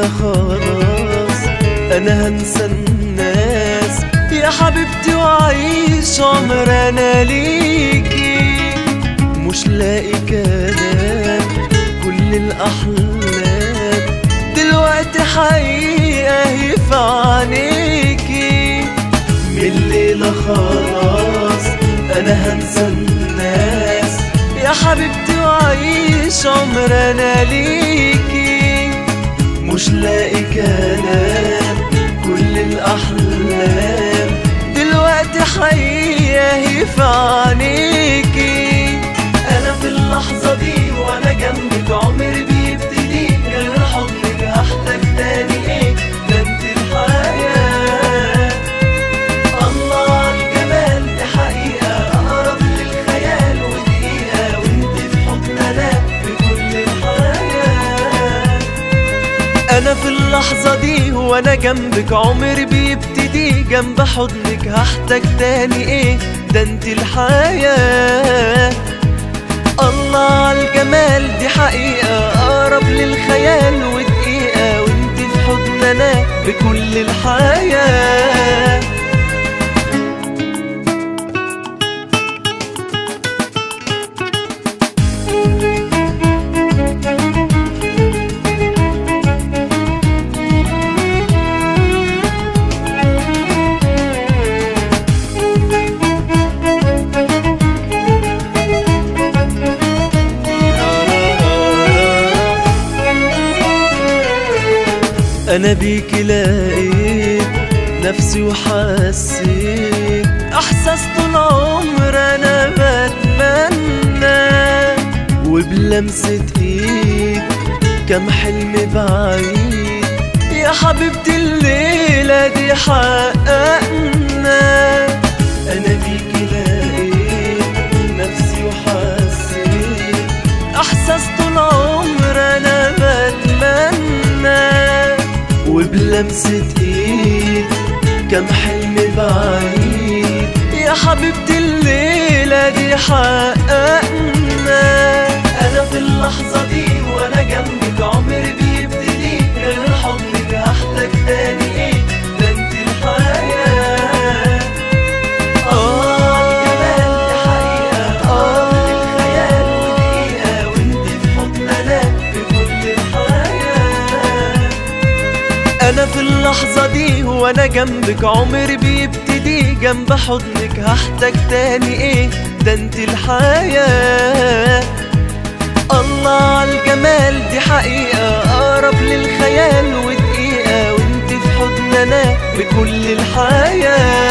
خلاص انا هنسى الناس يا حبيبتي وعيش عمر انا ليكي مش لاقي كلام كل الاحلام دلوقتي حقيقة هي في عينيكي من الليلة خلاص انا هنسى الناس يا حبيبتي وعيش عمر انا ليكي مش لاقي كلام كل الاحلام دلوقتي حقيقة هي في عينيكي انا في اللحظة دي وانا جنبك عمري بيبتدي غير حضنك هحتاج تاني ايه ده انت الحياة الله عالجمال دي حقيقة اقرب للخيال ودقيقة وانت في حضن انا بكل الحياة انا في اللحظة دي وانا جنبك عمري بيبتدي جنب حضنك هحتاج تاني ايه ده انت الحياة الله عالجمال دي حقيقة اقرب للخيال ودقيقة وانت في حضن انا بكل الحياة انا بيك لقيت نفسي وحسيت احساس طول عمر انا بتمنى وبلمسة ايد كم حلم بعيد يا حبيبتي الليلة دي حققنا انا بيك لقيت نفسي وحسيت احساس طول عمر انا بتمنى وبلمسة ايد كم حلم بعيد يا حبيبتي الليلة دي حققنا انا في اللحظة دي وانا جنبك عمري بيبتدي غير حضنك هحتاج تاني ايه ده انت الحياة الله الجمال دي حقيقة اه الخيال ودقيقة وانت في حضن انا بكل الحياة انا في اللحظة دي وانا جنبك عمري بيبتدي جنب حضنك هحتاج تاني ايه ده انت الحياة الله عالجمال دي حقيقة اقرب للخيال ودقيقة وانت في حضن انا بكل الحياة